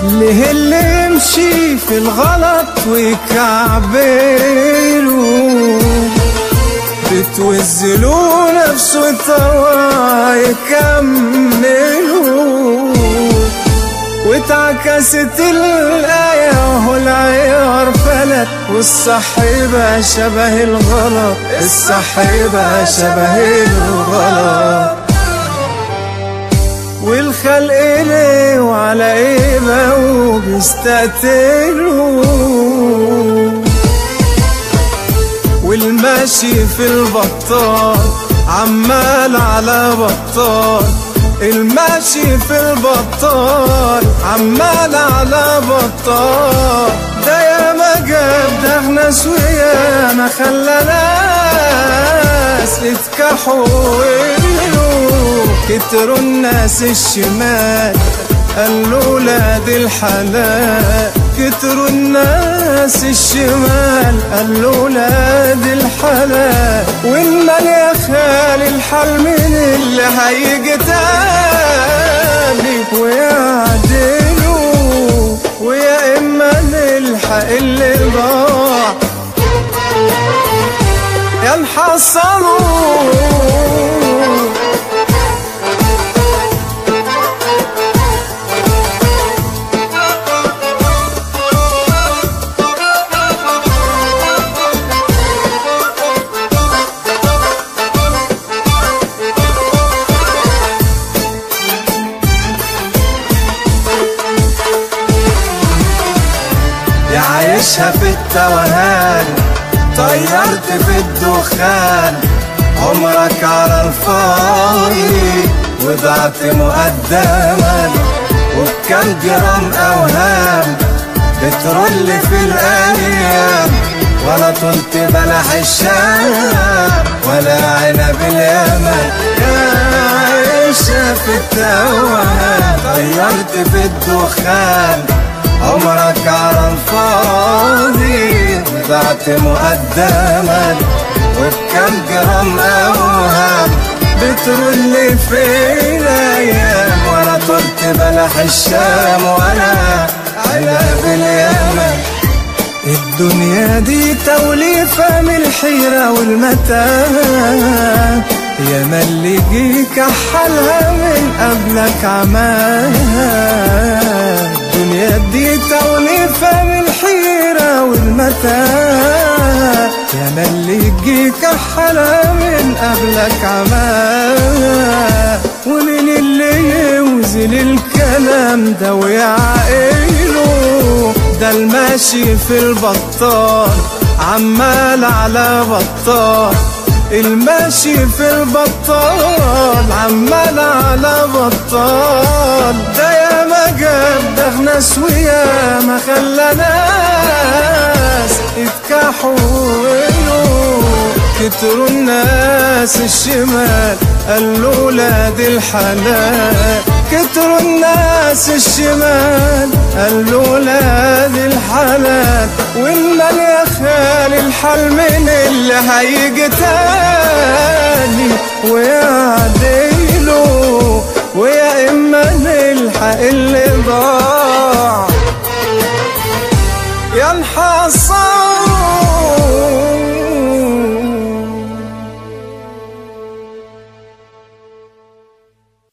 ليه اللي يمشي في الغلط ويكعبله بتوزلوا نفسه طوا يكملوا واتعكست الآية وهو العيار فلت والصح يبقى شبه الغلط الصح يبقى شبه الغلط والخلق ليه وعلى ايه بقوا بيستقتلوا والماشي في البطال عمال على بطال الماشي في البطال عمال على بطال ده يا ما جاب دغنا ويا ما خلى ناس اتكحوا ويلوا كتروا الناس الشمال قالوا ولاد الحلال كتروا الناس الشمال قالوا ولاد الحلال والمال يا خالي الحل من اللي هيجي تاني ويعدلوا ويا اما نلحق اللي ضاع يا نحصلوا يا عايشها في التوهان طيرت في الدخان عمرك على الفاضي وضعت مقدما وبكم جرام اوهام بترول في الايام ولا طلت بلح الشام ولا عنب اليمن يا عايشة في التوهان طيرت في الدخان عمرك على الفاضي وضعت مقدما وبكم جرام اوهام بترول في الايام ولا طلت بلح الشام ولا عنب اليمن الدنيا دي توليفة من الحيرة والمتاهة يا اللي جيك أحلها من قبلك عماها الدنيا دي توليفة من الحيرة والمتاهة يا اللي جيك أحلها من قبلك عماها ومن اللي يوزن الكلام ده ويعقله ده الماشي في البطال عمال على بطال الماشي في البطال عمال على بطال ده يا ما جاب دغنا ويا ما خلى ناس يتكحوا كتروا الناس الشمال قالوا ولاد الحلال كتروا الناس الشمال قالوا ولاد الحلال والمال يا خالي الحل من اللي هيجي تاني ويعدلوا ويا اما نلحق اللي ضاع